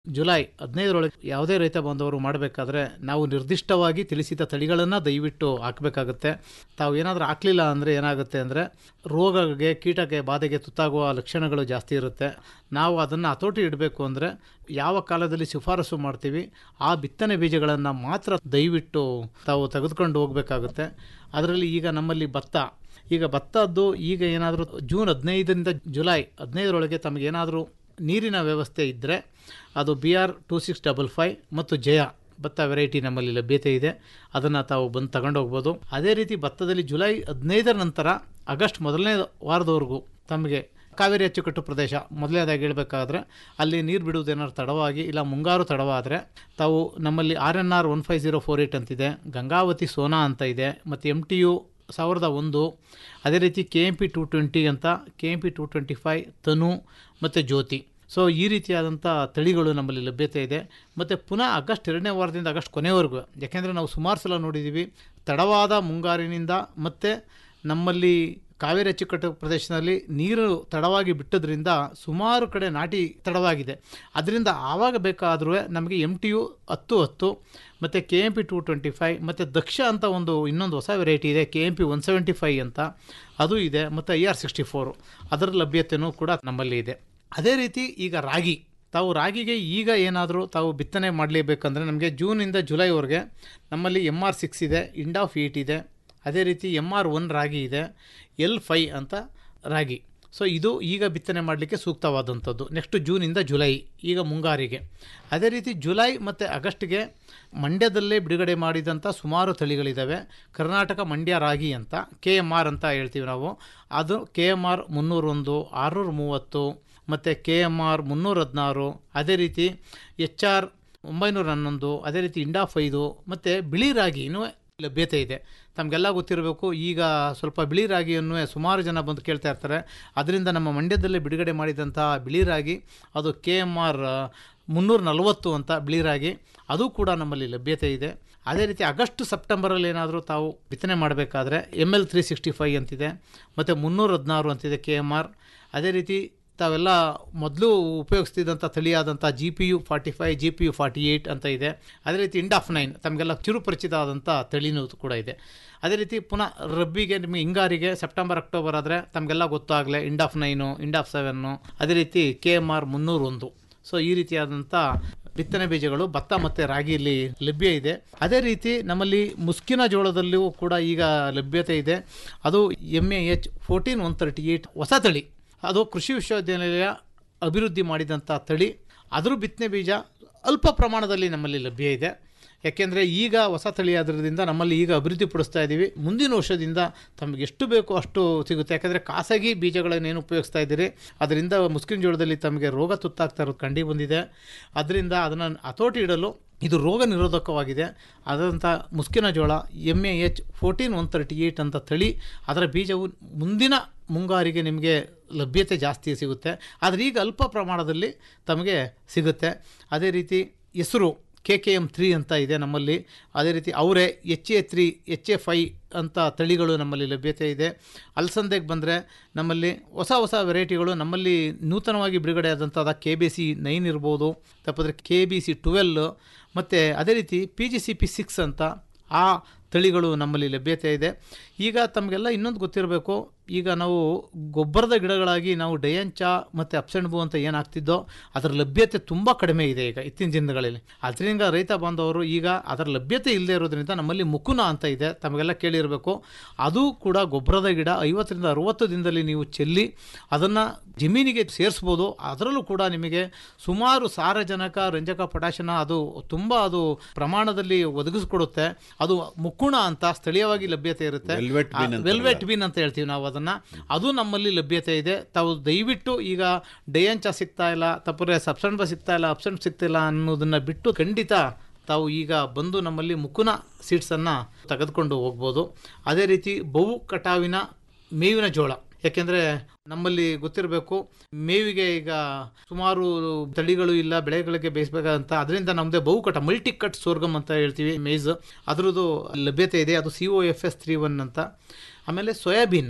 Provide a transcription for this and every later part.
July ಹದಿನೈದರೊಳಗೆ ಯಾವುದೇ ರೈತ ಬಾಂಧವರು ಮಾಡಬೇಕಾದ್ರೆ ನಾವು ನಿರ್ದಿಷ್ಟವಾಗಿ ತಿಳಿಸಿದ ತಳಿಗಳನ್ನು ದಯವಿಟ್ಟು ಹಾಕಬೇಕಾಗುತ್ತೆ ತಾವು ಏನಾದರೂ ಹಾಕಲಿಲ್ಲ ಅಂದರೆ ಏನಾಗುತ್ತೆ ಅಂದರೆ ರೋಗಗೆ ಕೀಟಕ್ಕೆ ಬಾಧೆಗೆ ತುತ್ತಾಗುವ ಲಕ್ಷಣಗಳು ಜಾಸ್ತಿ ಇರುತ್ತೆ ನಾವು ಅದನ್ನು ಹತೋಟಿ ಇಡಬೇಕು ಅಂದರೆ ಯಾವ ಕಾಲದಲ್ಲಿ ಶಿಫಾರಸು ಮಾಡ್ತೀವಿ ಆ ಬಿತ್ತನೆ ಬೀಜಗಳನ್ನು ಮಾತ್ರ ದಯವಿಟ್ಟು ತಾವು ತೆಗೆದುಕೊಂಡು ಹೋಗಬೇಕಾಗುತ್ತೆ ಅದರಲ್ಲಿ ಈಗ ನಮ್ಮಲ್ಲಿ ಭತ್ತ ಈಗ ಭತ್ತದ್ದು ಈಗ ಏನಾದರೂ ಜೂನ್ ಹದಿನೈದರಿಂದ ಜುಲೈ ಹದಿನೈದರೊಳಗೆ ತಮಗೇನಾದರೂ ನೀರಿನ ವ್ಯವಸ್ಥೆ ಇದ್ದರೆ ಅದು B R two six double five ಮತ್ತು ಜಯ ಭತ್ತ ವೆರೈಟಿ ನಮ್ಮಲ್ಲಿ ಲಭ್ಯತೆ ಇದೆ ಅದನ್ನು ತಾವು ಬಂದು ತಗೊಂಡು ಹೋಗ್ಬೋದು ಅದೇ ರೀತಿ ಭತ್ತದಲ್ಲಿ ಜುಲೈ ಹದಿನೈದರ ನಂತರ ಆಗಸ್ಟ್ ಮೊದಲನೇ ವಾರದವರೆಗೂ ತಮಗೆ ಕಾವೇರಿ ಅಚ್ಚುಕಟ್ಟು ಪ್ರದೇಶ ಮೊದಲನೇದಾಗಿ ಹೇಳಬೇಕಾದ್ರೆ ಅಲ್ಲಿ ನೀರು ಬಿಡುವುದು ಏನಾದ್ರು ತಡವಾಗಿ ಇಲ್ಲ ಮುಂಗಾರು ತಡವಾದರೆ ತಾವು ನಮ್ಮಲ್ಲಿ R N R one five zero four eight ಅಂತಿದೆ ಗಂಗಾವತಿ ಸೋನಾ ಅಂತ ಇದೆ ಮತ್ತು ಎಮ್ ಟಿ ಯು ಸಾವಿರದ ಒಂದು ಅದೇ ರೀತಿ K M P two twenty ಅಂತ K M P two twenty five Tanu ಮತ್ತು ಜ್ಯೋತಿ ಸೊ ಈ ರೀತಿಯಾದಂಥ ತಳಿಗಳು ನಮ್ಮಲ್ಲಿ ಲಭ್ಯತೆ ಇದೆ ಮತ್ತು ಪುನಃ ಆಗಸ್ಟ್ ಎರಡನೇ ವಾರದಿಂದ ಆಗಸ್ಟ್ ಕೊನೆವರೆಗೂ ಯಾಕೆಂದರೆ ನಾವು ಸುಮಾರು ಸಲ ನೋಡಿದ್ದೀವಿ ತಡವಾದ ಮುಂಗಾರಿನಿಂದ ಮತ್ತು ನಮ್ಮಲ್ಲಿ ಕಾವೇರಿ ಅಚ್ಚುಕಟ್ಟು ಪ್ರದೇಶದಲ್ಲಿ ನೀರು ತಡವಾಗಿ ಬಿಟ್ಟದ್ರಿಂದ ಸುಮಾರು ಕಡೆ ನಾಟಿ ತಡವಾಗಿದೆ ಅದರಿಂದ ಆವಾಗ ಬೇಕಾದರೂ ನಮಗೆ ಎಮ್ ಟಿ ಯು ಹತ್ತು ಹತ್ತು ಮತ್ತು K M P two twenty five ಮತ್ತು ದಕ್ಷ ಅಂತ ಒಂದು ಇನ್ನೊಂದು ಹೊಸ ವೆರೈಟಿ ಇದೆ K M P one seventy five ಅಂತ ಅದು ಇದೆ ಮತ್ತು ಐ ಆರ್ ಸಿಕ್ಸ್ಟಿ ಫೋರು ಅದರ ಲಭ್ಯತೆಯೂ ಕೂಡ ನಮ್ಮಲ್ಲಿ ಇದೆ ಅದೇ ರೀತಿ ಈಗ ರಾಗಿ ತಾವು ರಾಗಿಗೆ ಈಗ ಏನಾದರೂ ತಾವು ಬಿತ್ತನೆ ಮಾಡಲೇಬೇಕಂದ್ರೆ ನಮಗೆ ಜೂನಿಂದ ಜುಲೈವರೆಗೆ ನಮ್ಮಲ್ಲಿ ಎಮ್ ಆರ್ ಸಿಕ್ಸ್ ಇದೆ ಇಂಡಾಫ್ ಏಯ್ಟ್ ಇದೆ ಅದೇ ರೀತಿ ಎಮ್ ಆರ್ ಒನ್ ರಾಗಿ ಇದೆ ಎಲ್ ಫೈ ಅಂತ ರಾಗಿ ಸೊ ಇದು ಈಗ ಬಿತ್ತನೆ ಮಾಡಲಿಕ್ಕೆ ಸೂಕ್ತವಾದಂಥದ್ದು ನೆಕ್ಸ್ಟ್ ಜೂನಿಂದ ಜುಲೈ ಈಗ ಮುಂಗಾರಿಗೆ ಅದೇ ರೀತಿ ಜುಲೈ ಮತ್ತು ಆಗಸ್ಟ್ಗೆ ಮಂಡ್ಯದಲ್ಲೇ ಬಿಡುಗಡೆ ಮಾಡಿದಂಥ ಸುಮಾರು ತಳಿಗಳಿದ್ದಾವೆ ಕರ್ನಾಟಕ ಮಂಡ್ಯ ರಾಗಿ ಅಂತ ಕೆ ಎಮ್ ಆರ್ ಅಂತ ಹೇಳ್ತೀವಿ ನಾವು ಅದು ಕೆ ಎಮ್ ಆರ್ ಮುನ್ನೂರೊಂದು ಆರುನೂರ ಮೂವತ್ತು ಮತ್ತು ಕೆ ಎಮ್ ಆರ್ ಮುನ್ನೂರ ಹದಿನಾರು ಅದೇ ರೀತಿ ಎಚ್ ಆರ್ ಒಂಬೈನೂರ ಹನ್ನೊಂದು ಅದೇ ರೀತಿ ಇಂಡಾಫ್ ಐದು ಮತ್ತು ಬಿಳಿ ರಾಗಿ ಇನ್ನೂ ಲಭ್ಯತೆ ಇದೆ ತಮಗೆಲ್ಲ ಗೊತ್ತಿರಬೇಕು ಈಗ ಸ್ವಲ್ಪ ಬಿಳಿ ರಾಗಿಯನ್ನು ಸುಮಾರು ಜನ ಬಂದು ಕೇಳ್ತಾ ಇರ್ತಾರೆ ಅದರಿಂದ ನಮ್ಮ ಮಂಡ್ಯದಲ್ಲೇ ಬಿಡುಗಡೆ ಮಾಡಿದಂಥ ಬಿಳಿ ರಾಗಿ ಅದು ಕೆ ಎಮ್ ಆರ್ ಮುನ್ನೂರ ನಲವತ್ತು ಅಂತ ಬಿಳಿ ರಾಗಿ ಅದು ಕೂಡ ನಮ್ಮಲ್ಲಿ ಲಭ್ಯತೆ ಇದೆ ಅದೇ ರೀತಿ ಆಗಸ್ಟ್ ಸೆಪ್ಟೆಂಬರಲ್ಲಿ ಏನಾದರೂ ತಾವು ಬಿತ್ತನೆ ಮಾಡಬೇಕಾದ್ರೆ M L three sixty five ಅಂತಿದೆ ಮತ್ತು ಮುನ್ನೂರ ಹದಿನಾರು ಅಂತಿದೆ ಕೆ ಎಮ್ ಆರ್ ಅದೇ ರೀತಿ ತಾವೆಲ್ಲ ಮೊದಲು ಉಪಯೋಗಿಸ್ತಿದ್ದಂಥ ತಳಿಯಾದಂಥ G P U forty five G P U forty eight ಅಂತ ಇದೆ ಅದೇ ರೀತಿ ಇಂಡಾಫ್ ನೈನ್ ತಮಗೆಲ್ಲ ಚಿರುಪರಿಚಿತ ಆದಂಥ ತಳಿನೂ ಕೂಡ ಇದೆ ಅದೇ ರೀತಿ ಪುನಃ ರಬ್ಬಿಗೆ ನಿಮಗೆ ಹಿಂಗಾರಿಗೆ ಸೆಪ್ಟೆಂಬರ್ ಅಕ್ಟೋಬರ್ ಆದರೆ ತಮಗೆಲ್ಲ ಗೊತ್ತಾಗಲೇ ಇಂಡಾಫ್ ನೈನು ಇಂಡಾಫ್ ಸೆವೆನ್ನು ಅದೇ ರೀತಿ ಕೆ ಎಮ್ ಆರ್ ಮುನ್ನೂರೊಂದು ಸೊ ಈ ರೀತಿಯಾದಂಥ ಬಿತ್ತನೆ ಬೀಜಗಳು ಭತ್ತ ಮತ್ತು ರಾಗಿಯಲ್ಲಿ ಲಭ್ಯ ಇದೆ ಅದೇ ರೀತಿ ನಮ್ಮಲ್ಲಿ ಮುಸ್ಕಿನ ಜೋಳದಲ್ಲಿಯೂ ಕೂಡ ಈಗ ಲಭ್ಯತೆ ಇದೆ ಅದು M A H fourteen one thirty eight ಹೊಸ ತಳಿ ಅದು ಕೃಷಿ ವಿಶ್ವವಿದ್ಯಾನಿಲಯ ಅಭಿವೃದ್ಧಿ ಮಾಡಿದಂಥ ತಳಿ ಅದ್ರ ಬಿತ್ತನೆ ಬೀಜ ಅಲ್ಪ ಪ್ರಮಾಣದಲ್ಲಿ ನಮ್ಮಲ್ಲಿ ಲಭ್ಯ ಇದೆ ಯಾಕೆಂದರೆ ಈಗ ಹೊಸ ತಳಿ ಅದರಿಂದ ನಮ್ಮಲ್ಲಿ ಈಗ ಅಭಿವೃದ್ಧಿ ಪಡಿಸ್ತಾ ಇದ್ದೀವಿ ಮುಂದಿನ ವರ್ಷದಿಂದ ತಮಗೆ ಎಷ್ಟು ಬೇಕೋ ಅಷ್ಟು ಸಿಗುತ್ತೆ ಯಾಕೆಂದರೆ ಖಾಸಗಿ ಬೀಜಗಳನ್ನೇನು ಉಪಯೋಗಿಸ್ತಾ ಇದ್ದೀರಿ ಅದರಿಂದ ಮುಸ್ಕಿನ ಜೋಳದಲ್ಲಿ ತಮಗೆ ರೋಗ ತುತ್ತಾಗ್ತಾ ಇರೋದು ಕಂಡು ಬಂದಿದೆ ಅದರಿಂದ ಅದನ್ನು ಹತೋಟಿ ಇಡಲು ಇದು ರೋಗ ನಿರೋಧಕವಾಗಿದೆ ಆದಂಥ ಮುಸ್ಕಿನ ಜೋಳ M A H fourteen one thirty eight ಅಂತ ತಳಿ ಅದರ ಬೀಜವು ಮುಂದಿನ ಮುಂಗಾರಿಗೆ ನಿಮಗೆ ಲಭ್ಯತೆ ಜಾಸ್ತಿ ಸಿಗುತ್ತೆ ಆದರೆ ಈಗ ಅಲ್ಪ ಪ್ರಮಾಣದಲ್ಲಿ ತಮಗೆ ಸಿಗುತ್ತೆ ಅದೇ ರೀತಿ ಹೆಸರು ಕೆ ಕೆ ಎಮ್ ತ್ರೀ ಅಂತ ಇದೆ ನಮ್ಮಲ್ಲಿ ಅದೇ ರೀತಿ ಅವರೇ H A three H A five ಅಂತ ತಳಿಗಳು ನಮ್ಮಲ್ಲಿ ಲಭ್ಯತೆ ಇದೆ ಅಲಸಂದೆಗೆ ಬಂದರೆ ನಮ್ಮಲ್ಲಿ ಹೊಸ ಹೊಸ ವೆರೈಟಿಗಳು ನಮ್ಮಲ್ಲಿ ನೂತನವಾಗಿ ಬಿಡುಗಡೆ ಆದಂಥದ್ದು ಕೆ ಬಿ ಸಿ ನೈನ್ ಇರ್ಬೋದು ತಪ್ಪಿದ್ರೆ ಕೆ ಬಿ ಸಿ ಟ್ವೆಲ್ ಮತ್ತು ಅದೇ ರೀತಿ P G C P six ಅಂತ ಆ ತಳಿಗಳು ನಮ್ಮಲ್ಲಿ ಲಭ್ಯತೆ ಇದೆ ಈಗ ತಮಗೆಲ್ಲ ಇನ್ನೊಂದು ಗೊತ್ತಿರಬೇಕು ಈಗ ನಾವು ಗೊಬ್ಬರದ ಗಿಡಗಳಾಗಿ ನಾವು ಡಯಂಚ ಮತ್ತು ಅಪ್ಸೆಣ್ಬು ಅಂತ ಏನಾಗ್ತಿದ್ದೋ ಅದರ ಲಭ್ಯತೆ ತುಂಬ ಕಡಿಮೆ ಇದೆ ಈಗ ಇತ್ತಿನ ದಿನಗಳಲ್ಲಿ ಅದರಿಂದ ರೈತ ಬಾಂಧವರು ಈಗ ಅದರ ಲಭ್ಯತೆ ಇಲ್ಲದೆ ಇರೋದ್ರಿಂದ ನಮ್ಮಲ್ಲಿ ಮುಕುನ ಅಂತ ಇದೆ ತಮಗೆಲ್ಲ ಕೇಳಿರಬೇಕು ಅದು ಕೂಡ ಗೊಬ್ಬರದ ಗಿಡ ಐವತ್ತರಿಂದ ಅರುವತ್ತು ದಿನದಲ್ಲಿ ನೀವು ಚೆಲ್ಲಿ ಅದನ್ನು ಜಮೀನಿಗೆ ಸೇರಿಸ್ಬೋದು ಅದರಲ್ಲೂ ಕೂಡ ನಿಮಗೆ ಸುಮಾರು ಸಾರಜನಕ ರಂಜಕ ಪೊಟ್ಯಾಷನ ಅದು ತುಂಬ ಅದು ಪ್ರಮಾಣದಲ್ಲಿ ಒದಗಿಸ್ಕೊಡುತ್ತೆ ಅದು ಮುಕ್ಕುಣ ಅಂತ ಸ್ಥಳೀಯವಾಗಿ ಲಭ್ಯತೆ ಇರುತ್ತೆ Velvet bean ಅಂತಾರಲ್ಲ. ವೆಲ್ವೆಟ್ ಬಿನ್ ಅಂತ ಹೇಳ್ತೀವಿ ನಾವು ಅದನ್ನು ಅದು ನಮ್ಮಲ್ಲಿ ಲಭ್ಯತೆ ಇದೆ ತಾವು ದಯವಿಟ್ಟು ಈಗ ಡಯಂಚ ಸಿಗ್ತಾ ಇಲ್ಲ ತಪ್ಪರೆ ಸಬ್ಸೆಂಬ ಸಿಗ್ತಾ ಇಲ್ಲ ಅಬ್ಸೆಂಟ್ ಸಿಗ್ತಿಲ್ಲ ಅನ್ನೋದನ್ನು ಬಿಟ್ಟು ಖಂಡಿತ ತಾವು ಈಗ ಬಂದು ನಮ್ಮಲ್ಲಿ ಮುಕುನ ಸೀಡ್ಸನ್ನು ತೆಗೆದುಕೊಂಡು ಹೋಗ್ಬೋದು ಅದೇ ರೀತಿ ಬಹು ಕಟಾವಿನ ಮೇವಿನ ಜೋಳ ಯಾಕೆಂದರೆ ನಮ್ಮಲ್ಲಿ ಗೊತ್ತಿರಬೇಕು ಮೇವಿಗೆ ಈಗ ಸುಮಾರು ತಳಿಗಳು ಇಲ್ಲ ಬೆಳೆಗಳಿಗೆ ಬೇಯಿಸಬೇಕಂತ ಅದರಿಂದ ನಮ್ಮದೇ ಬಹುಕಟ ಮಲ್ಟಿ ಕಟ್ ಸೋರ್ಗಮ್ ಅಂತ ಹೇಳ್ತೀವಿ ಮೇಜ್ ಅದರದ್ದು ಲಭ್ಯತೆ ಇದೆ ಅದು C O F S three one ಅಂತ ಆಮೇಲೆ ಸೋಯಾಬೀನ್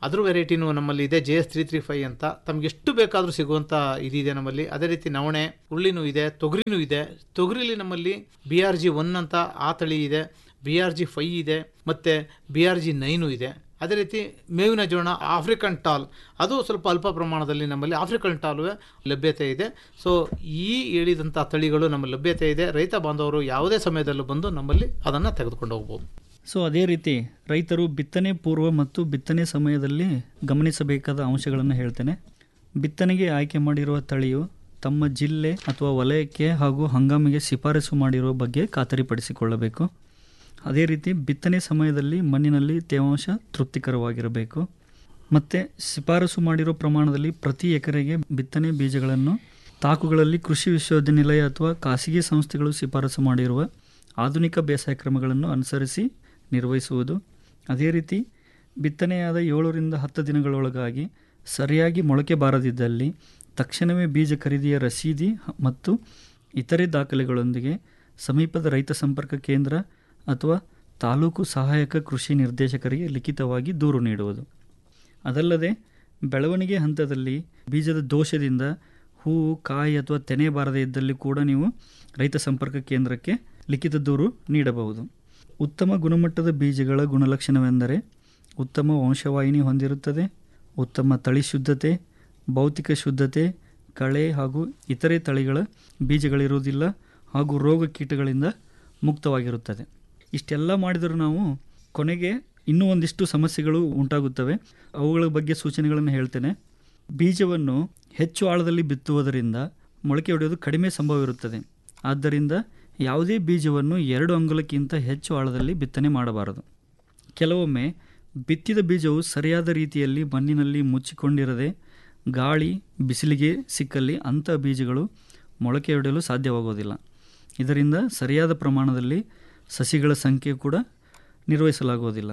ಅದ್ರ ವೆರೈಟಿನೂ ನಮ್ಮಲ್ಲಿ ಇದೆ J S three three five ಅಂತ ತಮ್ಗೆ ಎಷ್ಟು ಬೇಕಾದರೂ ಸಿಗುವಂಥ ಇದಿದೆ ನಮ್ಮಲ್ಲಿ ಅದೇ ರೀತಿ ನವಣೆ ಉಳ್ಳಿನೂ ಇದೆ ತೊಗರಿನೂ ಇದೆ ತೊಗರಿಲಿ ನಮ್ಮಲ್ಲಿ ಬಿ ಆರ್ ಜಿ ಒನ್ ಅಂತ ಆ ತಳಿ ಇದೆ ಬಿ ಆರ್ ಜಿ ಫೈ ಇದೆ ಮತ್ತು ಬಿ ಆರ್ ಜಿ ನೈನು ಇದೆ ಅದೇ ರೀತಿ ಮೇವಿನ ಜೋಳ ಆಫ್ರಿಕನ್ ಟಾಲ್ ಅದು ಸ್ವಲ್ಪ ಅಲ್ಪ ಪ್ರಮಾಣದಲ್ಲಿ ನಮ್ಮಲ್ಲಿ ಆಫ್ರಿಕನ್ ಟಾಲುವೆ ಲಭ್ಯತೆ ಇದೆ ಸೊ ಈ ಹೇಳಿದಂಥ ತಳಿಗಳು ನಮ್ಮ ಲಭ್ಯತೆ ಇದೆ ರೈತ ಬಾಂಧವರು ಯಾವುದೇ ಸಮಯದಲ್ಲೂ ಬಂದು ನಮ್ಮಲ್ಲಿ ಅದನ್ನು ತೆಗೆದುಕೊಂಡು ಹೋಗ್ಬೋದು ಸೊ ಅದೇ ರೀತಿ ರೈತರು ಬಿತ್ತನೆ ಪೂರ್ವ ಮತ್ತು ಬಿತ್ತನೆ ಸಮಯದಲ್ಲಿ ಗಮನಿಸಬೇಕಾದ ಅಂಶಗಳನ್ನು ಹೇಳ್ತೇನೆ ಬಿತ್ತನೆಗೆ ಆಯ್ಕೆ ಮಾಡಿರುವ ತಳಿಯು ತಮ್ಮ ಜಿಲ್ಲೆ ಅಥವಾ ವಲಯಕ್ಕೆ ಹಾಗೂ ಹಂಗಾಮಿಗೆ ಶಿಫಾರಸು ಮಾಡಿರುವ ಬಗ್ಗೆ ಖಾತರಿಪಡಿಸಿಕೊಳ್ಳಬೇಕು ಅದೇ ರೀತಿ ಬಿತ್ತನೆ ಸಮಯದಲ್ಲಿ ಮಣ್ಣಿನಲ್ಲಿ ತೇವಾಂಶ ತೃಪ್ತಿಕರವಾಗಿರಬೇಕು ಮತ್ತು ಶಿಫಾರಸು ಮಾಡಿರೋ ಪ್ರಮಾಣದಲ್ಲಿ ಪ್ರತಿ ಎಕರೆಗೆ ಬಿತ್ತನೆ ಬೀಜಗಳನ್ನು ತಾಕುಗಳಲ್ಲಿ ಕೃಷಿ ವಿಶ್ವವಿದ್ಯಾನಿಲಯ ಅಥವಾ ಖಾಸಗಿ ಸಂಸ್ಥೆಗಳು ಶಿಫಾರಸು ಮಾಡಿರುವ ಆಧುನಿಕ ಬೇಸಾಯ ಕ್ರಮಗಳನ್ನು ಅನುಸರಿಸಿ ನಿರ್ವಹಿಸುವುದು ಅದೇ ರೀತಿ ಬಿತ್ತನೆಯಾದ ಏಳರಿಂದ ಹತ್ತು ದಿನಗಳೊಳಗಾಗಿ ಸರಿಯಾಗಿ ಮೊಳಕೆ ಬಾರದಿದ್ದಲ್ಲಿ ತಕ್ಷಣವೇ ಬೀಜ ಖರೀದಿಯ ರಸೀದಿ ಹ- ಮತ್ತು ಇತರೆ ದಾಖಲೆಗಳೊಂದಿಗೆ ಸಮೀಪದ ರೈತ ಸಂಪರ್ಕ ಕೇಂದ್ರ ಅಥವಾ ತಾಲೂಕು ಸಹಾಯಕ ಕೃಷಿ ನಿರ್ದೇಶಕರಿಗೆ ಲಿಖಿತವಾಗಿ ದೂರು ನೀಡುವುದು ಅದಲ್ಲದೆ ಬೆಳವಣಿಗೆ ಹಂತದಲ್ಲಿ ಬೀಜದ ದೋಷದಿಂದ ಹೂವು ಕಾಯಿ ಅಥವಾ ತೆನೆ ಬಾರದೇ ಇದ್ದಲ್ಲಿ ಕೂಡ ನೀವು ರೈತ ಸಂಪರ್ಕ ಕೇಂದ್ರಕ್ಕೆ ಲಿಖಿತ ದೂರು ನೀಡಬಹುದು ಉತ್ತಮ ಗುಣಮಟ್ಟದ ಬೀಜಗಳ ಗುಣಲಕ್ಷಣವೆಂದರೆ ಉತ್ತಮ ವಂಶವಾಹಿನಿ ಹೊಂದಿರುತ್ತದೆ ಉತ್ತಮ ತಳಿ ಶುದ್ಧತೆ ಭೌತಿಕ ಶುದ್ಧತೆ ಕಳೆ ಹಾಗೂ ಇತರೆ ತಳಿಗಳ ಬೀಜಗಳಿರುವುದಿಲ್ಲ ಹಾಗೂ ರೋಗ ಕೀಟಗಳಿಂದ ಮುಕ್ತವಾಗಿರುತ್ತದೆ ಇಷ್ಟೆಲ್ಲ ಮಾಡಿದರೂ ನಾವು ಕೊನೆಗೆ ಇನ್ನೂ ಒಂದಿಷ್ಟು ಸಮಸ್ಯೆಗಳು ಉಂಟಾಗುತ್ತವೆ ಅವುಗಳ ಬಗ್ಗೆ ಸೂಚನೆಗಳನ್ನು ಹೇಳ್ತೇನೆ ಬೀಜವನ್ನು ಹೆಚ್ಚು ಆಳದಲ್ಲಿ ಬಿತ್ತುವುದರಿಂದ ಮೊಳಕೆ ಹೊಡೆಯೋದು ಕಡಿಮೆ ಸಂಭವವಿರುತ್ತದೆ ಆದ್ದರಿಂದ ಯಾವುದೇ ಬೀಜವನ್ನು ಎರಡು ಅಂಗುಲಕ್ಕಿಂತ ಹೆಚ್ಚು ಆಳದಲ್ಲಿ ಬಿತ್ತನೆ ಮಾಡಬಾರದು ಕೆಲವೊಮ್ಮೆ ಬಿತ್ತಿದ ಬೀಜವು ಸರಿಯಾದ ರೀತಿಯಲ್ಲಿ ಮಣ್ಣಿನಲ್ಲಿ ಮುಚ್ಚಿಕೊಂಡಿರದೆ ಗಾಳಿ ಬಿಸಿಲಿಗೆ ಸಿಕ್ಕಲ್ಲಿ ಅಂಥ ಬೀಜಗಳು ಮೊಳಕೆ ಹೊಡೆಯಲು ಸಾಧ್ಯವಾಗುವುದಿಲ್ಲ ಇದರಿಂದ ಸರಿಯಾದ ಪ್ರಮಾಣದಲ್ಲಿ ಸಸಿಗಳ ಸಂಖ್ಯೆ ಕೂಡ ನಿರ್ವಹಿಸಲಾಗುವುದಿಲ್ಲ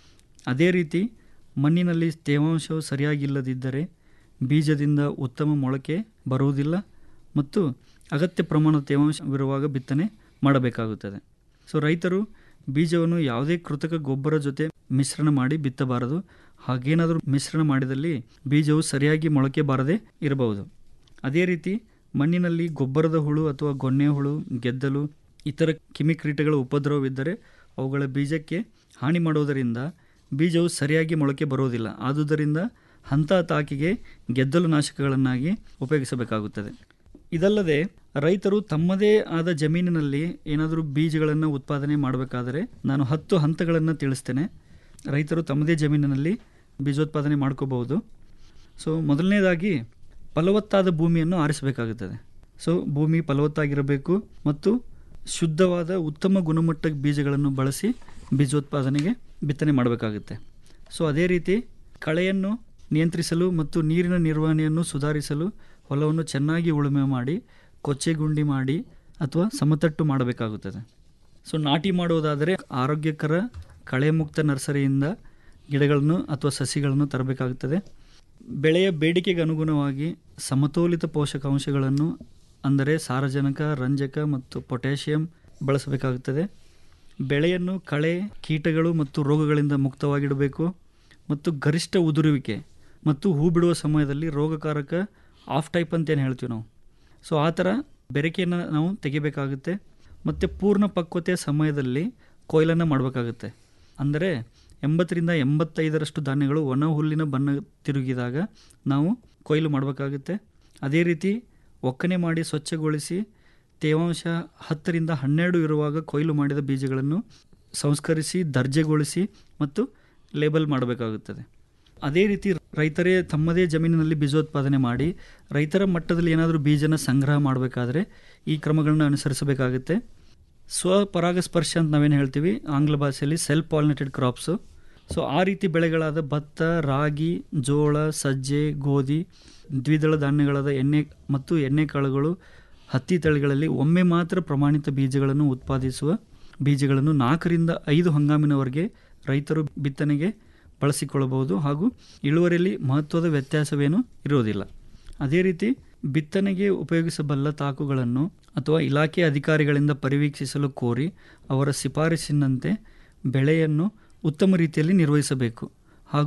ಅದೇ ರೀತಿ ಮಣ್ಣಿನಲ್ಲಿ ತೇವಾಂಶವು ಸರಿಯಾಗಿಲ್ಲದಿದ್ದರೆ ಬೀಜದಿಂದ ಉತ್ತಮ ಮೊಳಕೆ ಬರುವುದಿಲ್ಲ ಮತ್ತು ಅಗತ್ಯ ಪ್ರಮಾಣದ ತೇವಾಂಶವಿರುವಾಗ ಬಿತ್ತನೆ ಮಾಡಬೇಕಾಗುತ್ತದೆ ಸೊ ರೈತರು ಬೀಜವನ್ನು ಯಾವುದೇ ಕೃತಕ ಗೊಬ್ಬರ ಜೊತೆ ಮಿಶ್ರಣ ಮಾಡಿ ಬಿತ್ತಬಾರದು ಹಾಗೇನಾದರೂ ಮಿಶ್ರಣ ಮಾಡಿದಲ್ಲಿ ಬೀಜವು ಸರಿಯಾಗಿ ಮೊಳಕೆ ಬಾರದೆ ಇರಬಹುದು ಅದೇ ರೀತಿ ಮಣ್ಣಿನಲ್ಲಿ ಗೊಬ್ಬರದ ಹುಳು ಅಥವಾ ಗೊನ್ನೆ ಹುಳು ಗೆದ್ದಲು ಇತರ ಕಿಮಿಕ್ರೀಟಗಳ ಉಪದ್ರವವಿದ್ದರೆ ಅವುಗಳ ಬೀಜಕ್ಕೆ ಹಾನಿ ಮಾಡುವುದರಿಂದ ಬೀಜವು ಸರಿಯಾಗಿ ಮೊಳಕೆ ಬರುವುದಿಲ್ಲ ಆದುದರಿಂದ ಹಂತ ತಾಕಿಗೆ ಗೆದ್ದಲು ನಾಶಕಗಳನ್ನಾಗಿ ಉಪಯೋಗಿಸಬೇಕಾಗುತ್ತದೆ ಇದಲ್ಲದೆ ರೈತರು ತಮ್ಮದೇ ಆದ ಜಮೀನಿನಲ್ಲಿ ಏನಾದರೂ ಬೀಜಗಳನ್ನು ಉತ್ಪಾದನೆ ಮಾಡಬೇಕಾದರೆ ನಾನು ಹತ್ತು ಹಂತಗಳನ್ನು ತಿಳಿಸ್ತೇನೆ ರೈತರು ತಮ್ಮದೇ ಜಮೀನಿನಲ್ಲಿ ಬೀಜೋತ್ಪಾದನೆ ಮಾಡ್ಕೋಬಹುದು ಸೊ ಮೊದಲನೇದಾಗಿ ಫಲವತ್ತಾದ ಭೂಮಿಯನ್ನು ಆರಿಸಬೇಕಾಗುತ್ತದೆ ಸೊ ಭೂಮಿ ಫಲವತ್ತಾಗಿರಬೇಕು ಮತ್ತು ಶುದ್ಧವಾದ ಉತ್ತಮ ಗುಣಮಟ್ಟ ಬೀಜಗಳನ್ನು ಬಳಸಿ ಬೀಜೋತ್ಪಾದನೆಗೆ ಬಿತ್ತನೆ ಮಾಡಬೇಕಾಗುತ್ತೆ ಸೊ ಅದೇ ರೀತಿ ಕಳೆಯನ್ನು ನಿಯಂತ್ರಿಸಲು ಮತ್ತು ನೀರಿನ ನಿರ್ವಹಣೆಯನ್ನು ಸುಧಾರಿಸಲು ಹೊಲವನ್ನು ಚೆನ್ನಾಗಿ ಉಳುಮೆ ಮಾಡಿ ಕೊಚ್ಚೆ ಗುಂಡಿ ಮಾಡಿ ಅಥವಾ ಸಮತಟ್ಟು ಮಾಡಬೇಕಾಗುತ್ತದೆ ಸೊ ನಾಟಿ ಮಾಡುವುದಾದರೆ ಆರೋಗ್ಯಕರ ಕಳೆ ಮುಕ್ತ ನರ್ಸರಿಯಿಂದ ಗಿಡಗಳನ್ನು ಅಥವಾ ಸಸಿಗಳನ್ನು ತರಬೇಕಾಗುತ್ತದೆ ಬೆಳೆಯ ಬೇಡಿಕೆಗೆ ಅನುಗುಣವಾಗಿ ಸಮತೋಲಿತ ಪೋಷಕಾಂಶಗಳನ್ನು ಅಂದರೆ ಸಾರಜನಕ ರಂಜಕ ಮತ್ತು ಪೊಟ್ಯಾಷಿಯಂ ಬಳಸಬೇಕಾಗುತ್ತದೆ ಬೆಳೆಯನ್ನು ಕಳೆ ಕೀಟಗಳು ಮತ್ತು ರೋಗಗಳಿಂದ ಮುಕ್ತವಾಗಿಡಬೇಕು ಮತ್ತು ಗರಿಷ್ಠ ಉದುರುವಿಕೆ ಮತ್ತು ಹೂ ಬಿಡುವ ಸಮಯದಲ್ಲಿ ರೋಗಕಾರಕ ಆಫ್ ಟೈಪ್ ಅಂತ ಏನು ಹೇಳ್ತೀವಿ ನಾವು ಸೊ ಆ ಥರ ಬೆರಕೆಯನ್ನು ನಾವು ತೆಗಿಬೇಕಾಗುತ್ತೆ ಮತ್ತು ಪೂರ್ಣ ಪಕ್ವತೆಯ ಸಮಯದಲ್ಲಿ ಕೊಯ್ಲನ್ನು ಮಾಡಬೇಕಾಗುತ್ತೆ ಅಂದರೆ ಎಂಬತ್ತರಿಂದ ಎಂಬತ್ತೈದರಷ್ಟು ಧಾನ್ಯಗಳು ಒಣ ಹುಲ್ಲಿನ ಬಣ್ಣ ತಿರುಗಿದಾಗ ನಾವು ಕೊಯ್ಲು ಮಾಡಬೇಕಾಗುತ್ತೆ ಅದೇ ರೀತಿ ಒಕ್ಕಣೆ ಮಾಡಿ ಸ್ವಚ್ಛಗೊಳಿಸಿ ತೇವಾಂಶ ಹತ್ತರಿಂದ ಹನ್ನೆರಡು ಇರುವಾಗ ಕೊಯ್ಲು ಮಾಡಿದ ಬೀಜಗಳನ್ನು ಸಂಸ್ಕರಿಸಿ ದರ್ಜೆಗೊಳಿಸಿ ಮತ್ತು ಲೇಬಲ್ ಮಾಡಬೇಕಾಗುತ್ತದೆ ಅದೇ ರೀತಿ ರೈತರೇ ತಮ್ಮದೇ ಜಮೀನಿನಲ್ಲಿ ಬೀಜೋತ್ಪಾದನೆ ಮಾಡಿ ರೈತರ ಮಟ್ಟದಲ್ಲಿ ಏನಾದರೂ ಬೀಜನ ಸಂಗ್ರಹ ಮಾಡಬೇಕಾದ್ರೆ ಈ ಕ್ರಮಗಳನ್ನ ಅನುಸರಿಸಬೇಕಾಗುತ್ತೆ ಸ್ವಪರಾಗಸ್ಪರ್ಶ ಅಂತ ನಾವೇನು ಹೇಳ್ತೀವಿ ಆಂಗ್ಲ ಭಾಷೆಯಲ್ಲಿ ಸೆಲ್ಫ್ ಪಾಲಿನೇಟೆಡ್ ಕ್ರಾಪ್ಸು ಸೊ ಆ ರೀತಿ ಬೆಳೆಗಳಾದ ಭತ್ತ ರಾಗಿ ಜೋಳ ಸಜ್ಜೆ ಗೋಧಿ ದ್ವಿದಳ ಧಾನ್ಯಗಳಾದ ಎಣ್ಣೆ ಮತ್ತು ಎಣ್ಣೆ ಕಾಳುಗಳು ಹತ್ತಿ ತಳಿಗಳಲ್ಲಿ ಒಮ್ಮೆ ಮಾತ್ರ ಪ್ರಮಾಣಿತ ಬೀಜಗಳನ್ನು ಉತ್ಪಾದಿಸುವ ಬೀಜಗಳನ್ನು ನಾಲ್ಕರಿಂದ ಐದು ಹಂಗಾಮಿನವರೆಗೆ ರೈತರು ಬಿತ್ತನೆಗೆ ಬಳಸಿಕೊಳ್ಳಬಹುದು ಹಾಗೂ ಇಳುವರಿಯಲ್ಲಿ ಮಹತ್ವದ ವ್ಯತ್ಯಾಸವೇನೂ ಇರುವುದಿಲ್ಲ ಅದೇ ರೀತಿ ಬಿತ್ತನೆಗೆ ಉಪಯೋಗಿಸಬಲ್ಲ ತಾಕುಗಳನ್ನು ಅಥವಾ ಇಲಾಖೆ ಅಧಿಕಾರಿಗಳಿಂದ ಪರಿವೀಕ್ಷಿಸಲು ಕೋರಿ ಅವರ ಶಿಫಾರಸಿನಂತೆ ಬೆಳೆಯನ್ನು ಉತ್ತಮ ರೀತಿಯಲ್ಲಿ ನಿರ್ವಹಿಸಬೇಕು ಹಾಗೂ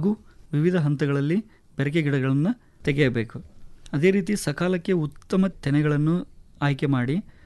ವಿವಿಧ ಹಂತಗಳಲ್ಲಿ ಬೆರಕೆ ಗಿಡಗಳನ್ನು ತೆಗೆಯಬೇಕು ಅದೇ ರೀತಿ ಸಕಾಲಕ್ಕೆ ಉತ್ತಮ ತೆನೆಗಳನ್ನು ಆಯ್ಕೆ ಮಾಡಿ